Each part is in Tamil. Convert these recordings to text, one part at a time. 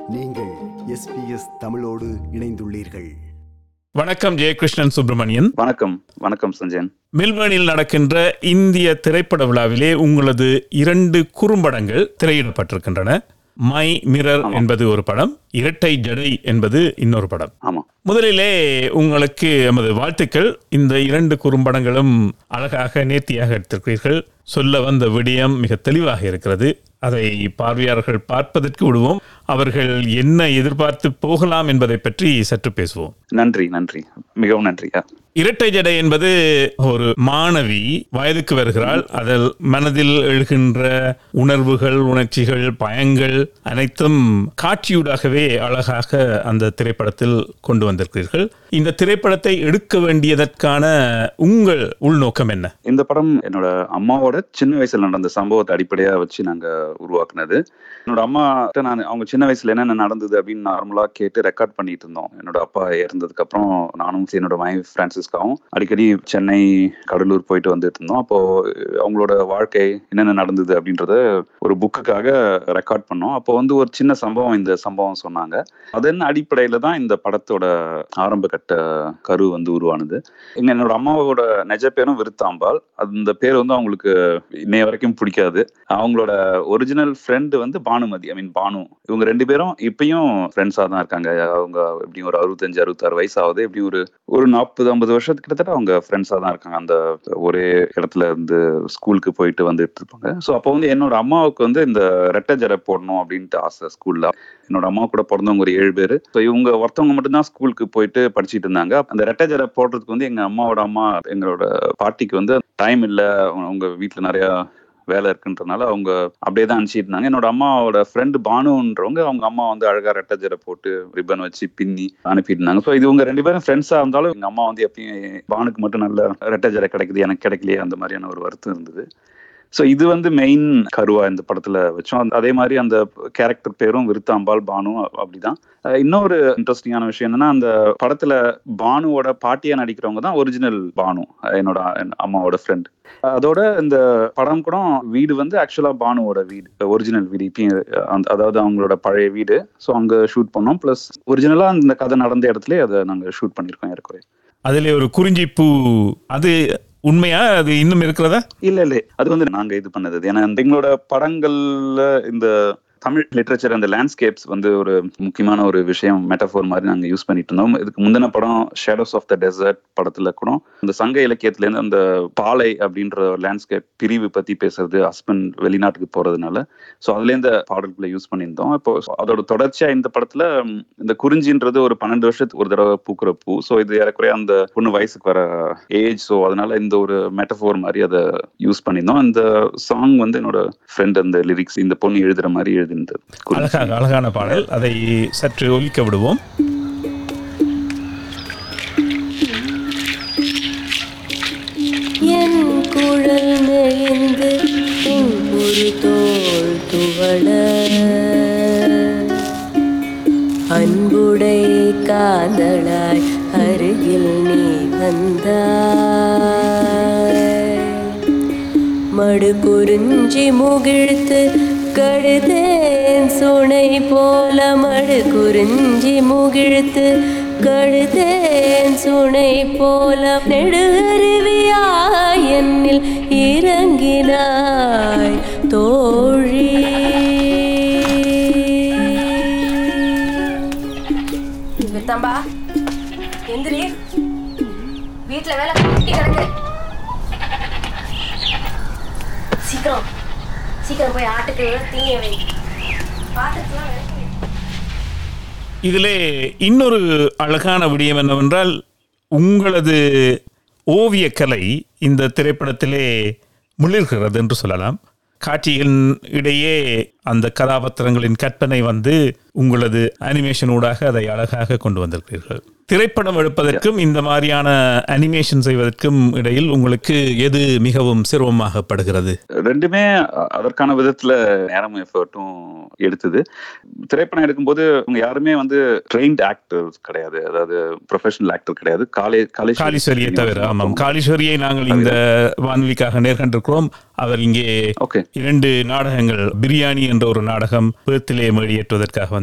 நீங்கள் எஸ்பிஎஸ் தமிழோடு இணைந்துள்ளீர்கள் வணக்கம் ஜெயகிருஷ்ணன் சுப்பிரமணியன் வணக்கம் வணக்கம் சஞ்சயன் மெல்பர்னில் நடக்கின்ற இந்திய திரைப்பட விழாவிலே உங்களது இரண்டு குறும்படங்கள் திரையிடப்பட்டிருக்கின்றன மை மிரர் என்பது ஒரு படம் இரட்டை ஜடை என்பது இன்னொரு படம் ஆமா முதலிலே உங்களுக்கு எமது வாழ்த்துக்கள் இந்த இரண்டு குறும்படங்களும் அழகாக நேர்த்தியாக எடுத்திருக்கிறீர்கள் சொல்ல வந்த விடயம் மிக தெளிவாக இருக்கிறது அதை பார்வையாளர்கள் பார்ப்பதற்கு விடுவோம் அவர்கள் என்ன எதிர்பார்த்து போகலாம் என்பதை பற்றி சற்று பேசுவோம் நன்றி நன்றி மிகவும் நன்றி ஆ. இரட்டை ஜடை என்பது ஒரு மாணவி வயதுக்கு வருகிறாள் அதில் மனதில் எழுகின்ற உணர்வுகள் உணர்ச்சிகள் பயங்கள் அனைத்தும் காட்சியூடாகவே அழகாக அந்த திரைப்படத்தில் கொண்டு வந்திருக்கிறீர்கள் இந்த திரைப்படத்தை எடுக்க வேண்டியதற்கான உங்கள் உள்நோக்கம் என்ன இந்த படம் என்னோட அம்மாவோட சின்ன வயசுல நடந்த சம்பவத்தை அடிப்படையா வச்சு நாங்க உருவாக்குனது என்னோட அம்மா நான் அவங்க சின்ன வயசுல என்னென்ன நடந்தது அப்படின்னு நார்மலா கேட்டு ரெக்கார்ட் பண்ணிட்டு இருந்தோம் என்னோட அப்பா இறந்ததுக்கு அப்புறம் நானும் என்னோட வைஃப் பிரான்சிஸ்காவும் அடிக்கடி சென்னை கடலூர் போயிட்டு வந்துட்டு இருந்தோம் அப்போ அவங்களோட வாழ்க்கை என்னென்ன நடந்தது அப்படின்றத ஒரு புக்குக்காக ரெக்கார்ட் பண்ணோம் அப்போ வந்து ஒரு சின்ன சம்பவம் இந்த சம்பவம் சொன்னாங்க அதன் அடிப்படையில தான் இந்த படத்தோட ஆரம்ப கட்ட கரு வந்து உருவானது எங்க என்னோட அம்மாவோட நிஜ பேரும் விருத்தாம்பாள் அந்த பேர் வந்து அவங்களுக்கு இன்னைய வரைக்கும் பிடிக்காது அவங்களோட ஒரிஜினல் ஃப்ரெண்டு வந்து பானுமதி ஐ மீன் பானு இவங்க ரெண்டு பேரும் இப்பயும் ஃப்ரெண்ட்ஸா தான் இருக்காங்க அவங்க எப்படியும் ஒரு அறுபத்தஞ்சு அறுபத்தாறு வயசு ஆகுது எப்படியும் ஒரு ஒரு நாற்பது ஐம்பது வருஷத்துக்கு கிட்டத்தட்ட அவங்க ஃப்ரெண்ட்ஸா தான் இருக்காங்க அந்த ஒரே இடத்துல இருந்து ஸ்கூலுக்கு போயிட்டு வந்துட்டு இருப்பாங்க ஸோ அப்போ வந்து என்னோட அம்மாவுக்கு வந்து இந்த ரெட்டை ஜடை போடணும் அப்படின்ட்டு ஆசை ஸ்கூல்ல என்னோட அம்மா கூட பிறந்தவங்க ஒரு ஏழு பேர் ஸோ இவங்க ஒருத்தவங்க மட்டும்தான் ஸ்கூலுக்கு போயிட்டு படிச்சிட்டு இருந்தாங்க அந்த ரெட்டை ஜடை போடுறதுக்கு வந்து எங்க அம்மாவோட அம்மா எங்களோட பாட்டிக்கு வந்து டைம் இல்லை அவங்க வீட்டில் நிறைய வேலை இருக்குன்றனால அவங்க அப்படியே தான் அனுப்பிச்சிட்டு இருந்தாங்க என்னோட அம்மாவோட ஃப்ரெண்டு பானுன்றவங்க அவங்க அம்மா வந்து அழகா ரெட்டை ஜடை போட்டு ரிப்பன் வச்சு பின்னி அனுப்பிட்டு இருந்தாங்க ஸோ இது இவங்க ரெண்டு பேரும் ஃப்ரெண்ட்ஸா இருந்தாலும் எங்க அம்மா வந்து எப்பயும் பானுக்கு மட்டும் நல்ல ரெட்டை ஜடை கிடைக்குது எனக்கு கிடைக்கலையே அந்த மாதிரியான ஒரு வருத்தம் இருந்தது ஸோ இது வந்து மெயின் கருவா இந்த படத்துல வச்சோம் அந்த- அதே மாதிரி அந்த கேரக்டர் பேரும் விருத்தாம்பாள் பானு அ- அப்படிதான் அஹ் இன்னொரு இன்ட்ரெஸ்டிங்கான விஷயம் என்னன்னா அந்த படத்துல பானுவோட பாட்டியா நடிக்கிறவங்க தான் ஒரிஜினல் பானு அஹ் என்னோட என் அம்மாவோட ஃப்ரெண்ட் அதோட இந்த படம் கூட வீடு வந்து ஆக்சுவலா பானுவோட வீடு ஒரிஜினல் வீடு இப்பயும் அந்த- அதாவது அவங்களோட பழைய வீடு ஸோ அங்க ஷூட் பண்ணோம் ப்ளஸ் ஒரிஜினலா அந்த கதை நடந்த இடத்துல அதை நாங்க ஷூட் பண்ணியிருக்கோம் ஏற்கனவே அதிலே ஒரு குறிஞ்சிப்பூ அது உண்மையா அது இன்னும் இருக்கிறதா இல்ல இல்ல அது வந்து நாங்க இது பண்ணது ஏன்னா இந்த எங்களோட படங்கள்ல இந்த தமிழ் லிட்ரேச்சர் அந்த லேண்ட்ஸ்கேப்ஸ் வந்து ஒரு முக்கியமான ஒரு விஷயம் மெட்டஃபோர் மாதிரி நாங்க யூஸ் பண்ணிட்டு இருந்தோம் இதுக்கு முந்தின படம் ஷேடோஸ் ஆஃப் த டெசர்ட் படத்துல கூட அந்த சங்க இலக்கியத்துல இருந்து அந்த பாலை அப்படின்ற லேண்ட்ஸ்கேப் பிரிவு பத்தி பேசுறது ஹஸ்பண்ட் வெளிநாட்டுக்கு போறதுனால ஸோ அதுல இந்த பாடல்களை யூஸ் பண்ணியிருந்தோம் இப்போ அதோட தொடர்ச்சியா இந்த படத்துல ம், இந்த குறிஞ்சின்றது ஒரு பன்னெண்டு வருஷத்துக்கு ஒரு தடவை பூக்குற பூ ஸோ இது ஏறக்குறைய அந்த பொண்ணு வயசுக்கு வர ஏஜ் ஸோ அதனால இந்த ஒரு மெட்டஃபோர் மாதிரி அதை யூஸ் பண்ணியிருந்தோம் இந்த சாங் வந்து என்னோட ஃப்ரெண்ட் அந்த லிரிக்ஸ் இந்த பொண்ணு எழுதுற மாதிரி எழுதினது குறிஞ்சி. அழகாக அழகான பாடல் அதை சற்று ஒலிக்க விடுவோம் என் குழல் நெளிந்து ஒரு தோள் துவள அன்புடை காதலாய் அருகில் நீ வந்தாய் மடு குறிஞ்சி முகிழ்த்து கழுதேன் சுனை போல மடு குறிஞ்சி முகிழ்த்து கழுதேன் சுனை போல நெடுகருவியாய் என்னில் இறங்கினாய் தோழி விருத்தாம்பா எந்திரி வீட்ல வேலை கட்டி கிடக்கு சீக்கிரம் சீக்கிரம் போய் ஆட்டுக்கு தீய வை பாத்துக்கலாம் விளக்கி வை. இதிலே இன்னொரு அழகான விடயம் என்னவென்றால் உங்களது ஓவியக்கலை இந்த திரைப்படத்திலே மிளிர்கிறது என்று சொல்லலாம் காட்சிகளின் இடையே அந்த கதாபாத்திரங்களின் கற்பனை வந்து உங்களது அனிமேஷன் ஊடாக அதை அழகாக கொண்டு வந்திருக்கிறீர்கள் திரைப்படம் எடுப்பதற்கும் இந்த மாதிரியான அனிமேஷன் செய்வதற்கும் இடையில் உங்களுக்கு எது மிகவும் சிரமமாகப்படுகிறது ரெண்டுமே அ- அதற்கான விதத்துல நேரமும் எஃபர்ட்டும் எடுத்தது திரைப்படம் எடுக்கும்போது அவங்க யாருமே வந்து ட்ரெயின்ட் ஆக்டர்ஸ் கிடையாது அதாவது ப்ரொஃபஷனல் ஆக்டர் கிடையாது காலே காளீஸ்வரியை தவிர ஆமாம் காளீஸ்வரியை நாங்கள் இந்த வானொலிக்காக நேர்கண்டிருக்கிறோம் அவர் இங்கே ஓகே இரண்டு நாடகங்கள் பிரியாணி என்ற ஒரு நாடகம் பேர்த்திலே வெளியேற்றுவதற்காக வந்திருக்கிறார்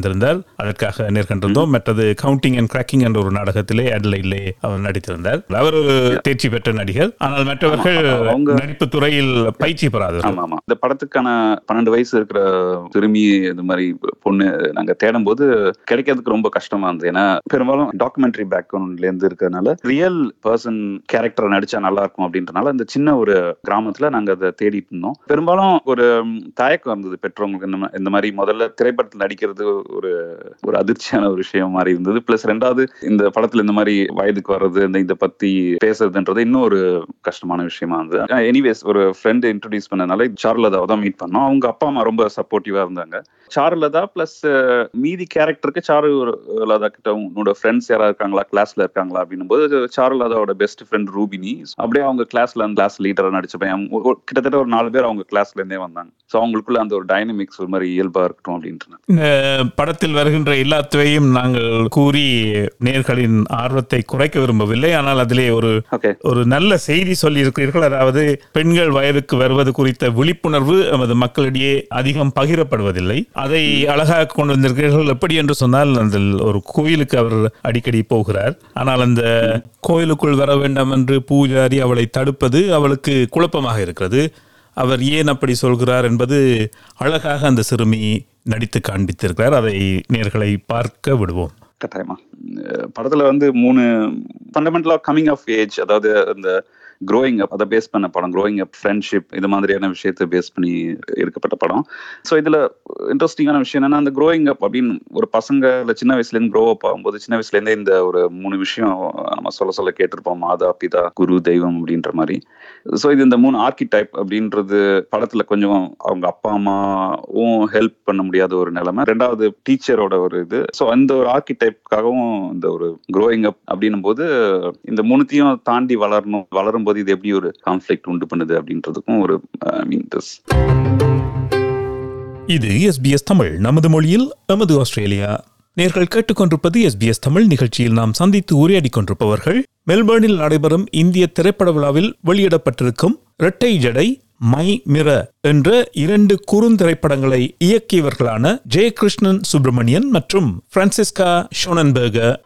வந்திருந்தார் அதற்காக நேர்கண்டிருந்தோம் மற்றது கவுண்டிங் அண்ட் கிராக்கிங் என்ற ஒரு நாடகத்திலே அட்லைட்லே அவர் நடித்திருந்தார் அவர் ஒரு தேர்ச்சி பெற்ற நடிகர் ஆனால் மற்றவர்கள் ஆமா, அவங்க- நடிப்பு துறையில் பயிற்சி பெறாதவர்கள் ஆமா ஆமா இந்த படத்துக்கான பன்னெண்டு வயசு இருக்கிற சிறுமி இது மாதிரி பொண்ணு நாங்க தேடும் போது கிடைக்கிறதுக்கு ரொம்ப கஷ்டமா இருந்தது ஏன்னா பெரும்பாலும் டாக்குமெண்ட்ரி பேக்ரவுண்ட்ல இருந்து இருக்கிறதுனால ரியல் பர்சன் கேரக்டர் நடிச்சா நல்லா இருக்கும் அப்படின்றனால இந்த சின்ன ஒரு கிராமத்துல நாங்க அதை தேடிட்டு இருந்தோம் பெரும்பாலும் ஒரு ம், தயக்கம் இருந்தது பெற்றவங்களுக்கு இந்த மா- இந்த மாதிரி முதல்ல திரைப்படத்தில் நடிக்கிறது ஒரு ஒரு அதிர்ச்சியான ஒரு விஷயம் மாதிரி இருந்தது பிளஸ் ரெண்டாவது இந்த படத்துல இந்த மாதிரி வயதுக்கு வர்றது இந்த இதை பத்தி பேசுறதுன்றது இன்னும் ஒரு கஷ்டமான விஷயமா இருந்தது எனிவேஸ் ஒரு ஃப்ரெண்ட் இன்ட்ரடியூஸ் பண்ணனால சாருலதாவை தான் மீட் பண்ணோம் அவங்க அப்பா அம்மா ரொம்ப சப்போர்ட்டிவா இருந்தாங்க சாருலதா பிளஸ் மீதி கேரக்டருக்கு சாரு லதா கிட்ட உன்னோட ஃப்ரெண்ட்ஸ் யாரா இருக்காங்களா கிளாஸ்ல இருக்காங்களா அப்படின்னும் போது சாருலதாவோட பெஸ்ட் ஃப்ரெண்ட் ரூபினி அப்படியே அவங்க கிளாஸ்ல கிளாஸ் லீடரா நடிச்ச பையன் ஒரு- ஒரு- கிட்டத்தட்ட ஒரு நாலு பேர் அவங்க கிளாஸ்ல இருந்தே வந்தாங்க ஸோ அவங்களுக்குள்ள அந்த ஒரு டைனமிக்ஸ் ஒரு மாதிரி இயல்பா இருக்கட்டும் அப்படின்ட்டு இந்த படத்தில் வருகின்ற எல்லாத்தையும் நாங்கள் கூறி நேர்களின் ஆர்வத்தை குறைக்க விரும்பவில்லை ஆனால் அதிலே ஒரு ஓகே ஒரு நல்ல செய்தி சொல்லி இருக்கிறீர்கள் அதாவது பெண்கள் வயதுக்கு வருவது குறித்த விழிப்புணர்வு நமது மக்களிடையே அதிகம் பகிரப்படுவதில்லை அதை அழகாக கொண்டு வந்திருக்கிறீர்கள் எப்படி என்று சொன்னால் அந்த ஒரு கோயிலுக்கு அவர் அடிக்கடி போகிறார் ஆனால் அந்த கோயிலுக்குள் வர வேண்டாம் என்று பூஜாரி அவளை தடுப்பது அவளுக்கு குழப்பமாக இருக்கிறது அவர் ஏன் அப்படி சொல்கிறார் என்பது அழகாக அந்த சிறுமி நடித்து காண்பித்திருக்கிறார் அதை நேர்களை பார்க்க விடுவோம் கட்டாயமா அஹ் படத்துல வந்து மூணு ஃபண்டமெண்டலா கமிங் ஆஃப் ஏஜ் அதாவது இந்த க்ரோயிங் அப் அதை பேஸ் பண்ண படம் க்ரோயிங் அப் ஃப்ரெண்ட்ஷிப் இது மாதிரியான விஷயத்தை பேஸ் பண்ணி எடுக்கப்பட்ட படம் ஸோ இதுல இன்ட்ரெஸ்டிங்கான விஷயம் என்னன்னா அந்த க்ரோயிங் அப் அப்படின்னு ஒரு பசங்க இல்ல சின்ன வயசுல இருந்து க்ரோ அப் ஆகும்போது சின்ன வயசுல இருந்தே இந்த ஒரு மூணு விஷயம் நம்ம சொல்ல சொல்ல கேட்டிருப்போம் மாதா பிதா குரு தெய்வம் அப்படின்ற மாதிரி ஸோ இது இந்த மூணு ஆர்கிடைப் அப்படின்றது படத்துல கொஞ்சம் அவங்க அப்பா அம்மாவும் ஹெல்ப் பண்ண முடியாத ஒரு நிலைமை ரெண்டாவது டீச்சரோட ஒரு இது ஸோ அந்த ஒரு ஆர்கிடைப்காகவும் இந்த ஒரு க்ரோயிங் அப் அப்படின்னும் போது இந்த மூணுத்தையும் தாண்டி வளரணும் வளரும் போது இது எப்படி ஒரு கான்ஃபிளிக்ட் உண்டு பண்ணுது அப்படின்றதுக்கும் ஒரு ஐ மீன் திஸ் இது எஸ்பிஎஸ் தமிழ் நமது மொழியில் நமது ஆஸ்திரேலியா நேர்கள் கேட்டுக்கொண்டிருப்பது எஸ்பிஎஸ் தமிழ் நிகழ்ச்சியில் நாம் சந்தித்து உரையாடி கொண்டிருப்பவர்கள் மெல்பர்னில் நடைபெறும் இந்திய திரைப்பட விழாவில் வெளியிடப்பட்டிருக்கும் இரட்டை ஜடை மை மிர என்ற இரண்டு குறுந்திரைப்படங்களை இயக்கியவர்களான ஜெயகிருஷ்ணன் சுப்பிரமணியன் மற்றும் பிரான்சிஸ்கா ஷோனன்பர்கர்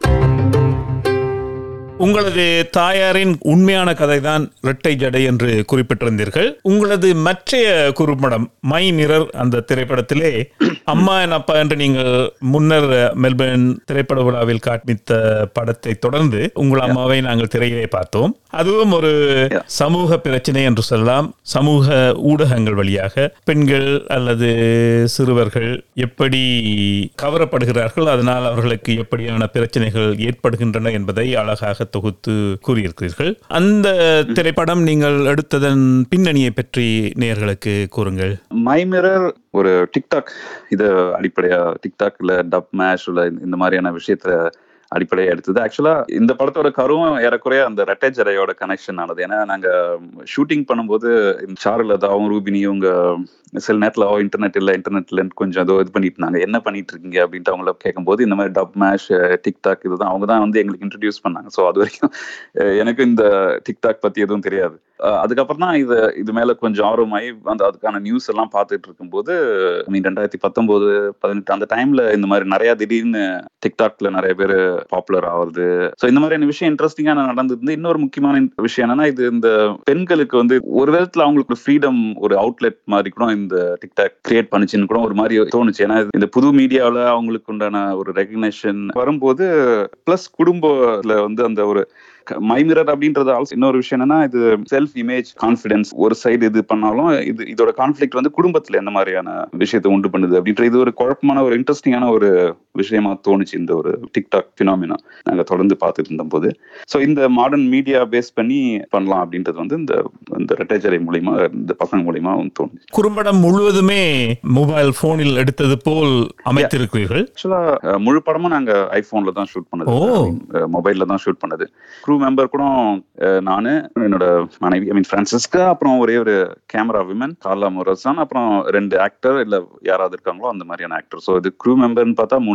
உங்களது தாயாரின் உண்மையான கதைதான் இரட்டை ஜடை என்று குறிப்பிட்டிருந்தீர்கள் உங்களது மற்றைய குறும்படம் மை மிரர் அந்த திரைப்படத்திலே அம்மா என் அப்பா என்று நீங்கள் முன்னர் மெல்பர்ன் திரைப்பட விழாவில் காண்பித்த படத்தை தொடர்ந்து உங்கள் அம்மாவை நாங்கள் திரையிலே பார்த்தோம் அதுவும் ஒரு சமூக பிரச்சனை என்று சொல்லலாம் சமூக ஊடகங்கள் வழியாக பெண்கள் அல்லது சிறுவர்கள் எப்படி கவரப்படுகிறார்கள் அதனால் அவர்களுக்கு எப்படியான பிரச்சனைகள் ஏற்படுகின்றன என்பதை அழகாக தொகுத்து கூறியிருக்கிறீர்கள் அந்த திரைப்படம் நீங்கள் எடுத்ததன் பின்னணியை பற்றி நேயர்களுக்கு கூறுங்கள் மை மிரர் ஒரு டிக்டாக் இது அடிப்படையா டிக்டாக் இல்ல டப் மேஷ் இல்ல இந்த மாதிரியான விஷயத்த அடிப்படையா எடுத்தது ஆக்சுவலா இந்த படத்தோட கருவும் ஏறக்குறைய அந்த ரெட்டை ஜடையோட கனெக்ஷன் ஆனது ஏன்னா நாங்க ஷூட்டிங் பண்ணும்போது சாருலதாவும் ரூபினியும் இவங்க சில நேரத்துல ஓ இன்டர்நெட் இல்ல இன்டர்நெட்ல கொஞ்சம் ஏதோ இது பண்ணிட்டு இருந்தாங்க என்ன பண்ணிட்டு இருக்கீங்க அப்படின்ட்டு அவங்கள கேட்கும்போது இந்த மாதிரி டப் மேஷ் டிக்டாக் இதுதான் அவங்க தான் வந்து எங்களுக்கு இன்ட்ரடியூஸ் பண்ணாங்க ஸோ அது வரைக்கும் அஹ், எனக்கு இந்த டிக்டாக் பத்தி எதுவும் தெரியாது அஹ், அதுக்கப்புறம் தான் இது இது மேல கொஞ்சம் ஆர்வமாயி அந்த அதுக்கான நியூஸ் எல்லாம் பார்த்துட்டு இருக்கும்போது ஐ மீன் ரெண்டாயிரத்தி பத்தொன்பது பதினெட்டு அந்த டைம்ல இந்த மாதிரி நிறைய திடீர்னு டிக்டாக்ல நிறைய பேர் பாப்புலர் ஆகுறது ஸோ இந்த மாதிரியான விஷயம் இன்ட்ரெஸ்டிங்கான நடந்தது இன்னொரு முக்கியமான விஷயம் என்னன்னா இது இந்த பெண்களுக்கு வந்து ஒரு விதத்துல அவங்களுக்கு ஃப்ரீடம் ஒரு அவுட்லெட் மாதிரி கூட இந்த டிக்டாக் கிரியேட் பண்ணுச்சுன்னு கூட ஒரு மாதிரி தோணுச்சு ஏன்னா இந்த புது மீடியாவில் அவங்களுக்கு உண்டான ஒரு ரெகக்னேஷன் வரும்போது பிளஸ் குடும்பத்துல வந்து அந்த ஒரு மைமிரர் அப்படின்றது ஆல்சோ இன்னொரு விஷயம் என்னன்னா இது செல்ஃப் இமேஜ் கான்ஃபிடன்ஸ் ஒரு சைடு இது பண்ணாலும் இது இதோட கான்ஃபிளிக்ட் வந்து குடும்பத்துல எந்த மாதிரியான விஷயத்தை உண்டு பண்ணுது அப்படின்ற இது ஒரு குழப்பமான ஒரு இன்ட்ரெஸ்டிங்கான ஒரு விஷயமா தோணுச்சு இந்த ஒரு டிக்டாக் பினாமினா நாங்க தொடர்ந்து பார்த்துட்டு இருந்த போது ஸோ இந்த மாடர்ன் மீடியா பேஸ் பண்ணி பண்ணலாம் அப்படின்றது வந்து இந்த இந்த ரெட்டைச்சரை மூலியமா இந்த பசங்க மூலியமா வந்து தோணுச்சு குறும்படம் முழுவதுமே மொபைல் போனில் எடுத்தது போல் அமைத்திருக்கிறீர்கள் ஆக்சுவலா முழு படமும் நாங்க ஐபோன்ல தான் ஷூட் பண்ணது ஓ. மொபைல்ல தான் ஷூட் பண்ணது க்ரூ மெம்பர் கூட அஹ், நானு என்னோட மனைவி ஐ மீன் பிரான்சிஸ்கா அப்புறம் ஒரே ஒரு கேமரா விமன் கார்லா மொரசான் அப்புறம் ரெண்டு ஆக்டர் இல்ல யாராவது இருக்காங்களோ அந்த மாதிரியான ஆக்டர் ஸோ இது க்ரூ மெம்பர்னு பார்த்தா மூணு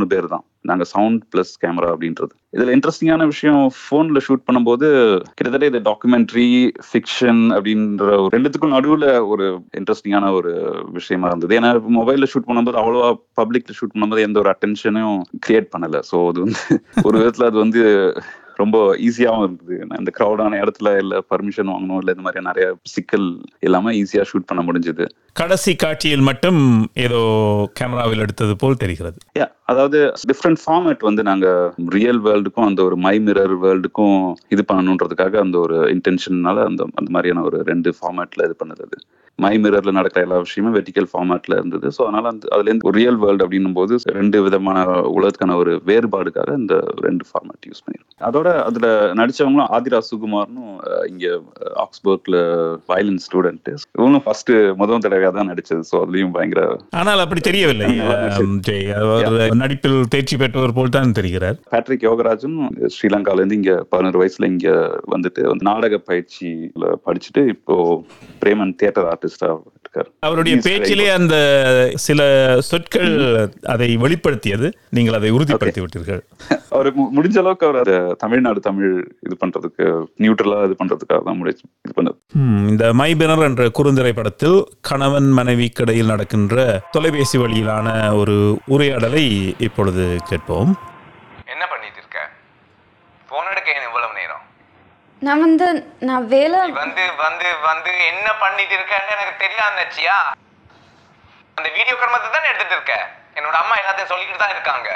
மூணு பேர் தான் நாங்க சவுண்ட் பிளஸ் கேமரா அப்படின்றது இதுல இன்ட்ரெஸ்டிங்கான விஷயம் போன்ல ஷூட் பண்ணும்போது கிட்டத்தட்ட இது டாக்குமெண்ட்ரி ஃபிக்ஷன் அப்படின்ற ஒரு ரெண்டுத்துக்கும் நடுவுல ஒரு இன்ட்ரெஸ்டிங்கான ஒரு விஷயமா இருந்தது ஏன்னா மொபைல்ல ஷூட் பண்ணும்போது அவ்வளவா பப்ளிக்ல ஷூட் பண்ணும்போது எந்த ஒரு அட்டென்ஷனும் கிரியேட் பண்ணல ஸோ அது வந்து ஒரு விதத்துல அது வந்து ரொம்ப ஈஸியாகவும் இருந்தது நான் இந்த க்ரௌடான இடத்துல இல்ல பர்மிஷன் வாங்கணும் இல்ல இந்த மாதிரி நிறைய சிக்கல் இல்லாம ஈஸியா ஷூட் பண்ண முடிஞ்சது கடைசி காட்சியில் மட்டும் ஏதோ கேமராவில் எடுத்தது போல் தெரிகிறது யா அதாவது டிஃப்ரெண்ட் ஃபார்மேட் வந்து நாங்க ரியல் வேர்ல்டுக்கும் அந்த ஒரு மை மிரர் வேர்ல்டுக்கும் இது பண்ணணுன்றதுக்காக அந்த ஒரு இன்டென்ஷன்னால அந்த அந்த மாதிரியான ஒரு ரெண்டு ஃபார்மேட்ல இது பண்ணது அது மை மிரர்ல நடக்கிற எல்லா விஷயமும் வெர்டிக்கல் ஃபார்மேட்ல இருந்தது ஸோ அதனால அந்த அதுல இருந்து ஒரு ரியல் வேர்ல்டு அப்படின்னும் போது ரெண்டு விதமான உலகத்துக்கான ஒரு வேறுபாடுக்காக இந்த ரெண்டு ஃபார்மேட் யூஸ் பண்ணிருக்கோம் அதோட அதுல நடிச்சவங்களும் ஆதிரா சுகுமார்னும் அஹ், இங்க அஹ், ஆக்ஸ்போர்ட்ல வயலின் ஸ்டூடெண்ட் இவங்களும் ஃபர்ஸ்ட் முதல் தடவையா தான் நடிச்சது ஸோ அதுலயும் பயங்கர ஆனால் அப்படி தெரியவில்லை ஆம், ஜெய் அவர் நடிப்பில் தேர்ச்சி பெற்றவர் போல் தான் தெரிகிறார் பேட்ரிக் யோகராஜும் ஸ்ரீலங்கால இருந்து இங்க பதினோரு வயசுல இங்க வந்துட்டு வந்து நாடக பயிற்சியில படிச்சுட்டு இப்போ பிரேமன் தியேட்டர் ஆர்டிஸ்டா இருக்காரு அவருடைய He's very பேச்சிலே good. அந்த சில சொற்கள் அதை வெளிப்படுத்தியது நீங்கள் அதை உறுதிப்படுத்தி விட்டீர்கள் அவர் மு- முடிஞ்ச அளவுக்கு அவர் அதை தமிழ்நாடு தமிழ் இது பண்றதுக்கு நியூட்ரலா இது பண்றதுக்காக தான் முடிச்சு இது பண்ணது ம், இந்த மைபினர் என்ற குறுந்திரை படத்தில் கணவன் மனைவிக்கு இடையில் நடக்கின்ற தொலைபேசி வழியிலான ஒரு உரையாடலை இப்பொழுது கேட்போம் என்ன பண்ணிட்டு இருக்க போன் எடுக்க ஏன் இவ்வளவு நேரம் நான் வந்து நான் வேலை நீ வந்து வந்து வந்து என்ன பண்ணிட்டு இருக்கன்னு எனக்கு தெரியாது நச்சியா அந்த வீடியோ கர்மத்தை தான் எடுத்துட்டு இருக்க என்னோட அம்மா எல்லாத்தையும் சொல்லிக்கிட்டு தான் இருக்காங்க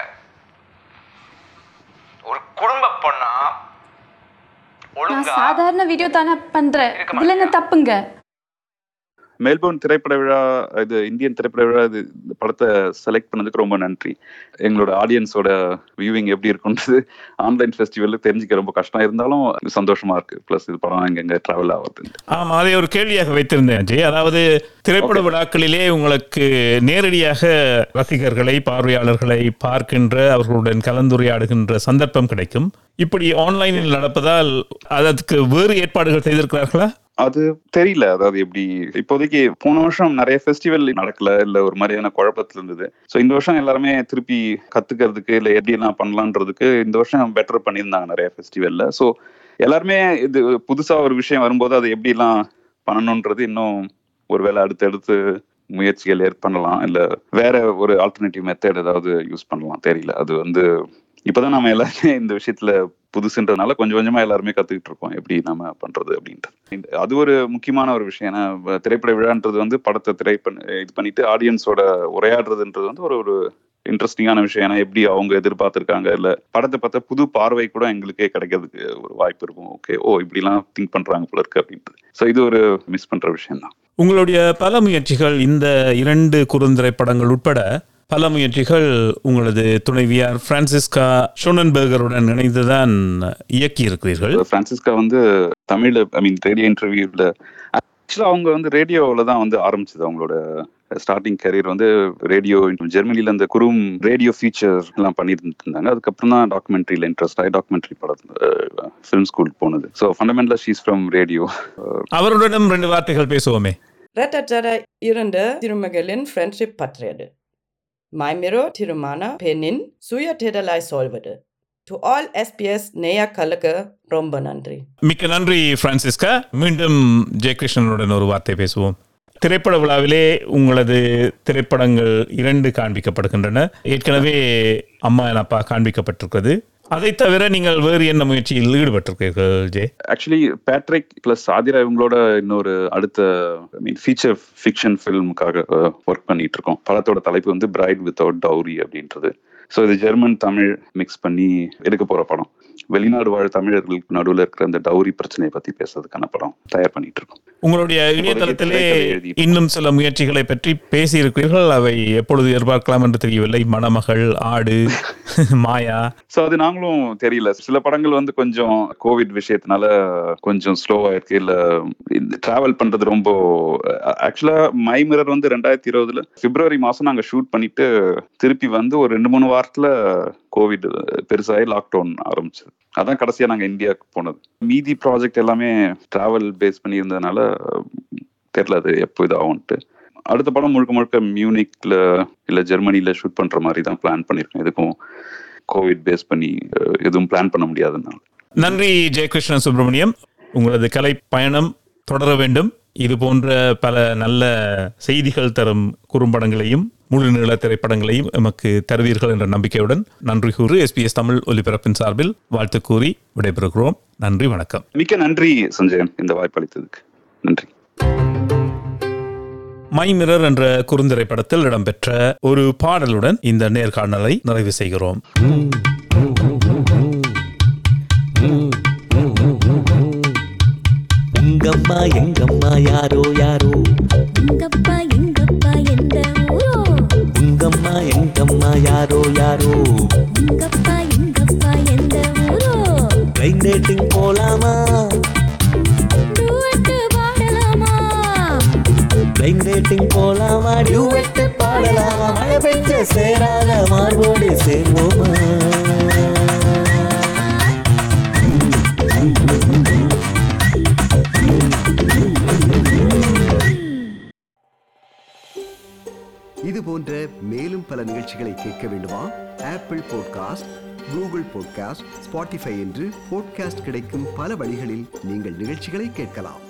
ஒரு குடும்ப பொண்ணா நான் ஒழுங்கா சாதாரண வீடியோ தானே பண்றேன் இருக்க இதுல என்ன மாட்டியா? தப்புங்க மெல்போர்ன் திரைப்பட விழா இது இந்தியன் திரைப்பட விழா இது இந்த படத்தை செலக்ட் பண்ணதுக்கு ரொம்ப நன்றி எங்களோட ஆடியன்ஸோட வியூவிங் எப்படி இருக்குன்றது ஆன்லைன் ஃபெஸ்டிவல்ல தெரிஞ்சுக்க ரொம்ப கஷ்டம் இருந்தாலும் சந்தோஷமா இருக்கு ப்ளஸ் இது படம் எங்க டிராவல் ஆகுது ஆமா அதை ஒரு கேள்வியாக வைத்திருந்தேன் ஜெய் அதாவது திரைப்பட விழாக்களிலே உங்களுக்கு நேரடியாக ரசிகர்களை பார்வையாளர்களை பார்க்கின்ற அவர்களுடன் கலந்துரையாடுகின்ற சந்தர்ப்பம் கிடைக்கும் இப்படி ஆன்லைனில் நடப்பதால் அதற்கு வேறு ஏற்பாடுகள் செய்திருக்கிறார்களா அது தெரியல அதாவது எப்படி இப்போதைக்கு போன வருஷம் நிறைய ஃபெஸ்டிவல் நடக்கல இல்ல ஒரு மாதிரியான குழப்பத்துல இருந்தது ஸோ இந்த வருஷம் எல்லாருமே திருப்பி கத்துக்கிறதுக்கு இல்ல எப்படி எல்லாம் பண்ணலான்றதுக்கு இந்த வருஷம் பெட்டர் பண்ணியிருந்தாங்க நிறைய ஃபெஸ்டிவல்ல ஸோ எல்லாருமே இது புதுசா ஒரு விஷயம் வரும்போது அதை எப்படி எல்லாம் பண்ணணுன்றது இன்னும் ஒருவேளை அடுத்தடுத்து முயற்சிகள் ஏற் பண்ணலாம் இல்ல வேற ஒரு ஆல்டர்னேட்டிவ் மெத்தட் ஏதாவது யூஸ் பண்ணலாம் தெரியல அது வந்து இப்பதான் நம்ம எல்லாருமே இந்த விஷயத்துல புதுசுன்றதுனால கொஞ்சம் கொஞ்சமா எல்லாருமே கத்துக்கிட்டு இருக்கோம் எப்படி நம்ம பண்றது அப்படின்ட்டு இந்த- அது ஒரு முக்கியமான ஒரு விஷயம் ஏன்னா வ- திரைப்பட விழான்றது வந்து படத்தை திரை பண்ண இது பண்ணிட்டு ஆடியன்ஸோட உரையாடுறதுன்றது வந்து ஒரு ஒரு இன்ட்ரெஸ்டிங்கான விஷயம் ஏன்னா எப்படி அவங்க எதிர்பார்த்திருக்காங்க இல்ல படத்தை பார்த்த புது பார்வை கூட எங்களுக்கே கிடைக்கிறதுக்கு ஒரு வாய்ப்பு இருக்கும் ஓகே ஓ இப்படிலாம் திங்க் பண்றாங்க போல இருக்கு அப்படின்ட்டு ஸோ இது ஒரு மிஸ் பண்ற விஷயம் தான் உங்களுடைய பல முயற்சிகள் இந்த இரண்டு குறுந்திரைப்படங்கள் உட்பட பல முயற்சிகள் உங்களது துணைவியார் பிரான்சிஸ்கா ஷோனன்பர்கருடன் இணைந்துதான் இயக்கி இருக்கிறீர்கள் பிரான்சிஸ்கா வந்து தமிழ்ல ஐ மீன் ரேடியோ இன்டர்வியூல ஆக்சுவலா அவங்க வந்து ரேடியோவில் தான் வந்து ஆரம்பிச்சது அவங்களோட ஸ்டார்டிங் கரியர் வந்து ரேடியோ ஜெர்மனில இந்த குறும் ரேடியோ ஃபீச்சர் எல்லாம் பண்ணிட்டு இருந்தாங்க அதுக்கப்புறம் தான் டாக்குமெண்ட்ரியில் இன்ட்ரெஸ்ட் ஆகி டாக்குமெண்ட்ரி படம் ஃபிலிம் ஸ்கூல் போனது ஸோ ஃபண்டமெண்டலாக ஷீஸ் ஃப்ரம் ரேடியோ அவருடனும் ரெண்டு வார்த்தைகள் பேசுவோமே Ratachara இரண்டு திருமகளின் ஃப்ரெண்ட்ஷிப் பற்றியது மைமிரோ திருமான பெண்ணின் சுய தேடலாய் சொல்வது டு ஆல் எஸ்பிஎஸ் நேயா கலக்க ரொம்ப நன்றி மிக்க நன்றி பிரான்சிஸ்கா மீண்டும் ஜெயகிருஷ்ணனுடன் ஒரு வார்த்தை பேசுவோம் திரைப்பட விழாவிலே உங்களது திரைப்படங்கள் இரண்டு காண்பிக்கப்படுகின்றன ஏற்கனவே அம்மா என் அப்பா காண்பிக்கப்பட்டிருக்கிறது அதை தவிர நீங்கள் வேறு என்ன முயற்சியில் ஈடுபட்டிருக்கிறீர்கள் Jai actually Patrick plus Aathira இவங்களோட இன்னொரு அடுத்த ஐ மீன் ஃபீச்சர் ஃபிக்ஷன் ஃபிலிமுக்காக ஒர்க் பண்ணிட்டு இருக்கோம் படத்தோட தலைப்பு வந்து பிரைட் வித்தவுட் டவுரி அப்படின்றது ஸோ இது ஜெர்மன் தமிழ் மிக்ஸ் பண்ணி எடுக்க போற படம் வெளிநாடு வாழ் தமிழர்களுக்கு நடுவில் இருக்கிற அந்த டவுரி பிரச்சனையை பத்தி பேசுறதுக்கான படம் தயார் பண்ணிட்டு இருக்கோம் உங்களுடைய இணையதளத்திலே திரைக்கதை எழுதியிருக்கோம். இன்னும் சில முயற்சிகளை பற்றி பேசியிருக்கிறீர்கள் அவை எப்பொழுது எதிர்பார்க்கலாம் என்று தெரியவில்லை மணமகள் ஆடு மாயா ஸோ அது நாங்களும் தெரியல சில படங்கள் வந்து கொஞ்சம் கோவிட் விஷயத்தினால கொஞ்சம் ஸ்லோவா இருக்கு இல்ல டிராவல் பண்றது ரொம்ப ஆக்சுவலா மை மிரர் வந்து ரெண்டாயிரத்தி இருபதுல பிப்ரவரி மாசம் நாங்க ஷூட் பண்ணிட்டு திருப்பி வந்து ஒரு ரெண்டு மூணு வாரத்துல கோவிட் பெருசாகி லாக்டவுன் ஆரம்பிச்சது அதான் கடைசியா நாங்க இந்தியாவுக்கு போனது மீதி ப்ராஜெக்ட் எல்லாமே டிராவல் பேஸ் பண்ணி இருந்ததுனால தெரியல அது எப்போ இது ஆகும்ட்டு அடுத்த படம் முழுக்க முழுக்க மியூனிக்ல இல்ல ஜெர்மனில ஷூட் பண்ற மாதிரி தான் பிளான் பண்ணிருக்கேன் எதுக்கும் கோவிட் பேஸ் பண்ணி அஹ், எதுவும் பிளான் பண்ண முடியாதுனால நன்றி ஜெயகிருஷ்ணன் சுப்பிரமணியம் உங்களது கலை பயணம் தொடர வேண்டும் இது போன்ற பல நல்ல செய்திகள் தரும் குறும்படங்களையும் முழு நீள திரைப்படங்களையும் எமக்கு தருவீர்கள் என்ற நம்பிக்கையுடன் நன்றி கூறி எஸ்பிஎஸ் தமிழ் ஒலிபரப்பின் சார்பில் வாழ்த்து கூறி விடைபெறுகிறோம் நன்றி வணக்கம் மிக்க நன்றி சஞ்சயன் இந்த வாய்ப்பு அளித்ததுக்கு நன்றி மை மிரர் என்ற குறுந்திரைப்படத்தில் இடம்பெற்ற ஒரு பாடலுடன் இந்த நேர்காணலை நிறைவு செய்கிறோம் உங்கம்மா எங்கம்மா யாரோ யாரோ எங்கப்பா எங்கப்பா எந்த ஊரோ உங்கம்மா எங்கம்மா யாரோ யாரோ எங்கப்பா எங்கப்பா எந்த ஊரோ ட்ரெயின் டேட்டிங் போலாமா டூவெட்டு பாடலாமா ட்ரெயின் டேட்டிங் போலாமா டியூவெட்டு பாடலாமா மழை பெஞ்ச சேராத மார்போடு சேர்வோமா இது போன்ற மேலும் பல நிகழ்ச்சிகளை கேட்க வேண்டுமா Apple podcast Google podcast Spotify என்று பாட்காஸ்ட் கிடைக்கும் பல வழிகளில் நீங்கள் நிகழ்ச்சிகளை கேட்கலாம்